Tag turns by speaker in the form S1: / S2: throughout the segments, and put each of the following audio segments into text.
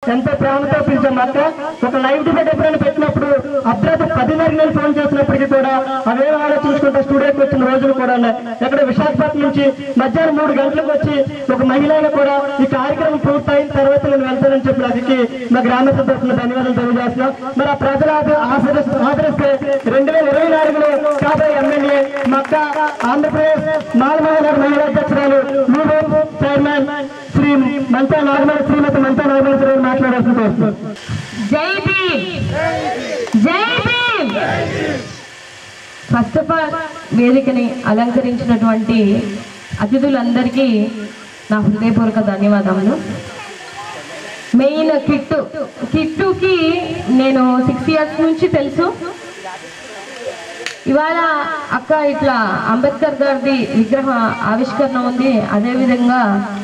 S1: ఎంతో ప్రేమతో పిలిచాం అక్క ఒక లైవ్ డిబేట్ ఎప్పుడైనా పెట్టినప్పుడు అర్ధరాత్రి పదిన్నర నెలలు ఫోన్ చేసినప్పటికీ కూడా అవేం ఆలోచించుకుంటూ స్టూడియోకి వచ్చిన రోజులు కూడా ఉన్నాయి ఇక్కడ విశాఖపట్నం నుంచి మధ్యాహ్నం మూడు గంటలకు వచ్చి ఒక మహిళను కూడా ఈ కార్యక్రమం పూర్తయిన తర్వాత నేను వెళ్తానని చెప్పిన అదికి మా గ్రామస్తుల తరఫున ధన్యవాదాలు తెలియజేస్తున్నాం మరి ఆ ప్రజల ఆద- ఆదరిస్తే ఆదరిస్తే రెండు వేల ఇరవై నాలుగులో కాబోయే ఎమ్మెల్యే మక్క ఆంధ్రప్రదేశ్ మాలమహానగర్ మహిళా అధ్యక్షురాలు లూబో చైర్మన్ శ్రీ మంతా నాగమణి శ్రీమతి మంతా నాగమణి మాట్లాడాల్సిన కోరుతున్నాను
S2: జై భీమ్ జై భీమ్ ఫస్ట్ ఆఫ్ ఆల్ వేదికని అలంకరించినటువంటి అతిథులందరికీ నా హృదయపూర్వక ధన్యవాదములు మెయిన్ కిట్టు కిట్టుకి నేను సిక్స్ ఇయర్స్ నుంచి తెలుసు ఇవాళ అక్క ఇట్లా అంబేద్కర్ గారిది విగ్రహ ఆవిష్కరణ ఉంది అదేవిధంగా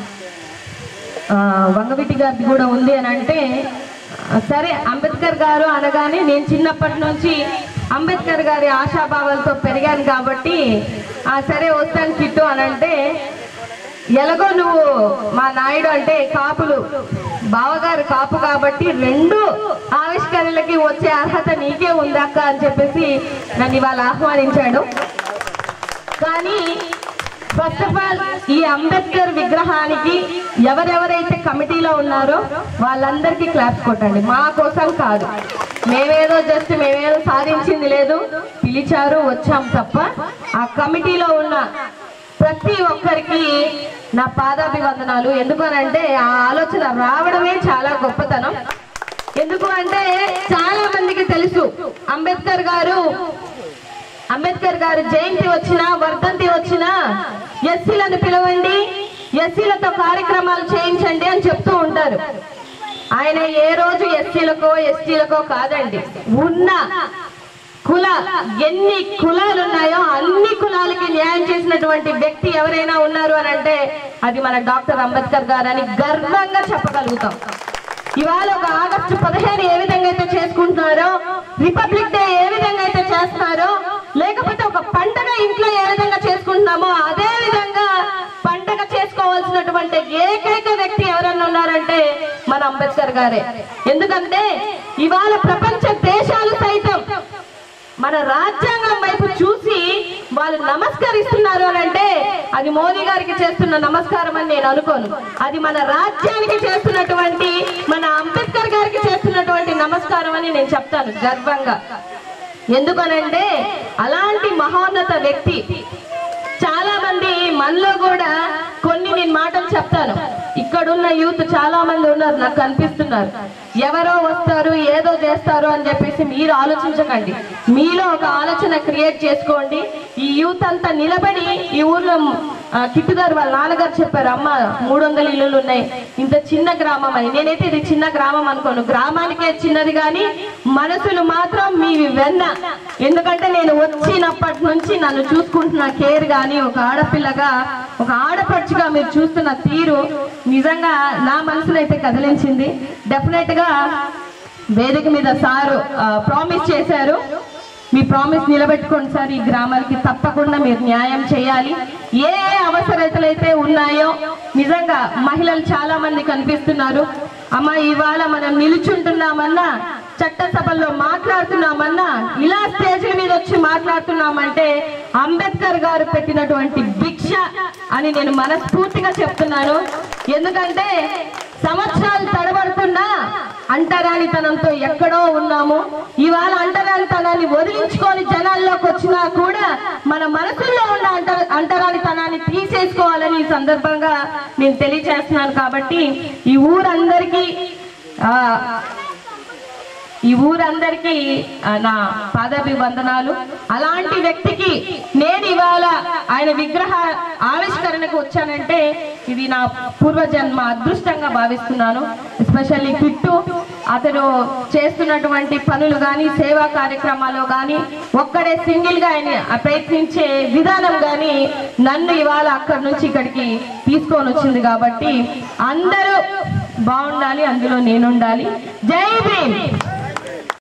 S2: ఆ, వంగవీటి గారిది కూడా ఉంది అని అంటే ఆ, సరే అంబేద్కర్ గారు అనగానే నేను చిన్నప్పటి నుంచి అంబేద్కర్ గారి ఆశాభావాలతో పెరిగాను కాబట్టి ఆ సరే వస్తాను కిట్టు అని అంటే ఎలాగో నువ్వు మా నాయుడు అంటే కాపులు బావగారు కాపు కాబట్టి రెండు ఆవిష్కరణలకి వచ్చే అర్హత నీకే ఉందక్క అని చెప్పేసి నన్ను ఇవాళ ఆహ్వానించాడు కానీ ఫస్ట్ ఆఫ్ ఆల్ ఈ అంబేద్కర్ విగ్రహానికి ఎవరెవరైతే కమిటీలో ఉన్నారో వాళ్ళందరికీ క్లాప్స్ కొట్టండి మా కోసం కాదు మేమేదో జస్ట్ మేమేదో సాధించింది లేదు పిలిచారు వచ్చాం తప్ప ఆ కమిటీలో ఉన్న ప్రతి ఒక్కరికి నా పాదాభివందనాలు ఎందుకు అని అంటే ఆ ఆలోచన రావడమే చాలా గొప్పతనం ఎందుకు అంటే చాలా మందికి తెలుసు అంబేద్కర్ గారు అంబేద్కర్ గారు జయంతి వచ్చినా వర్ధంతి వచ్చినా ఎస్సీలను పిలవండి ఎస్సీలతో కార్యక్రమాలు చేయించండి అని చెప్తూ ఉంటారు ఆయన ఏ రోజు ఎస్సీలకో ఎస్టీలకో కాదండి ఉన్న కుల ఎన్ని కులాలు ఉన్నాయో అన్ని కులాలకి న్యాయం చేసినటువంటి వ్యక్తి ఎవరైనా ఉన్నారు అని అంటే అది మన డాక్టర్ అంబేద్కర్ గారు అని గర్వంగా చెప్పగలుగుతాం ఇవాళ ఒక ఆగస్టు పదిహేను ఏ విధంగా అయితే చేసుకుంటున్నారో రిపబ్లిక్ డే ఏ విధంగా అయితే చేస్తున్నారో లేకపోతే ఒక పండగ ఇంట్లో ఏ విధంగా చేసుకుంటున్నామో అదే విధంగా పండగ చేసుకోవాల్సినటువంటి ఏకైక వ్యక్తి ఎవరన్నా ఉన్నారంటే మన అంబేద్కర్ గారే ఎందుకంటే ఇవాళ ప్రపంచ దేశాలు సైతం మన రాజ్యాంగం వైపు చూసి వాళ్ళు నమస్కరిస్తున్నారు అని అంటే అది మోదీ గారికి చేస్తున్న నమస్కారం అని నేను అనుకోను అది మన రాజ్యానికి చేస్తున్నటువంటి మన అంబేద్కర్ గారికి చేస్తున్నటువంటి నమస్కారం అని నేను చెప్తాను గర్వంగా ఎందుకనంటే అలాంటి మహోన్నత వ్యక్తి చాలా మంది మనలో కూడా కొన్ని నేను మాటలు చెప్తాను ఇక్కడున్న యూత్ చాలా మంది ఉన్నారు నాకు కనిపిస్తున్నారు ఎవరో వస్తారు ఏదో చేస్తారు అని చెప్పేసి మీరు ఆలోచించకండి మీలో ఒక ఆలోచన క్రియేట్ చేసుకోండి ఈ యూత్ అంతా నిలబడి ఈ ఊర్లో ఆ, కిట్టు గారు వాళ్ళ నాన్నగారు చెప్పారు అమ్మ మూడు వందల ఇల్లులు ఉన్నాయి ఇంత చిన్న గ్రామం అని నేనైతే ఇది చిన్న గ్రామం అనుకోను గ్రామానికే చిన్నది కానీ మనసులు మాత్రం మీ వెన్న ఎందుకంటే నేను వచ్చినప్పటి నుంచి నన్ను చూసుకుంటున్న కేర్ గాని ఒక ఆడపిల్లగా ఒక ఆడపడుచుగా మీరు చూస్తున్న తీరు నిజంగా నా మనసునైతే కదిలించింది డెఫినెట్ గా వేదిక మీద సారు ప్రామిస్ చేశారు మీ ప్రామిస్ నిలబెట్టుకోండి సార్ ఈ గ్రామాలకి తప్పకుండా మీరు న్యాయం చేయాలి ఏ ఏ అవసరతలైతే ఉన్నాయో నిజంగా మహిళలు చాలా మంది కనిపిస్తున్నారు అమ్మ ఇవాళ మనం నిలుచుంటున్నామన్నా చట్టసభల్లో మాట్లాడుతున్నామన్నా ఇలా స్టేజ్ల మీద వచ్చి మాట్లాడుతున్నామంటే అంబేద్కర్ గారు పెట్టినటువంటి భిక్ష అని నేను మనస్ఫూర్తిగా చెప్తున్నాను ఎందుకంటే సంవత్సరాలు తడబడుతున్నా అంటరానితనంతో ఎక్కడో ఉన్నాము ఇవాళ అంటరానితనాన్ని వదిలించుకొని జనాల్లోకి వచ్చినా కూడా మన మనసుల్లో ఉన్న అంట అంటరానితనాన్ని తీసేసుకోవాలని ఈ సందర్భంగా నేను తెలియజేస్తున్నాను కాబట్టి ఈ ఊరందరికీ ఆ ఈ ఊరందరికీ ఆ, నా పాదాభివందనాలు అలాంటి వ్యక్తికి నేను ఇవాళ ఆయన విగ్రహ ఆవిష్కరణకు వచ్చానంటే ఇది నా పూర్వజన్మ అదృష్టంగా భావిస్తున్నాను ఎస్పెషల్లీ కిట్టు అతను చేస్తున్నటువంటి పనులు కానీ సేవా కార్యక్రమాలు కానీ ఒక్కడే సింగిల్ గా ఆయన ప్రయత్నించే విధానం కానీ నన్ను ఇవాళ అక్కడి నుంచి ఇక్కడికి తీసుకొని వచ్చింది కాబట్టి అందరూ బాగుండాలి అందులో నేనుండాలి జై భీమ్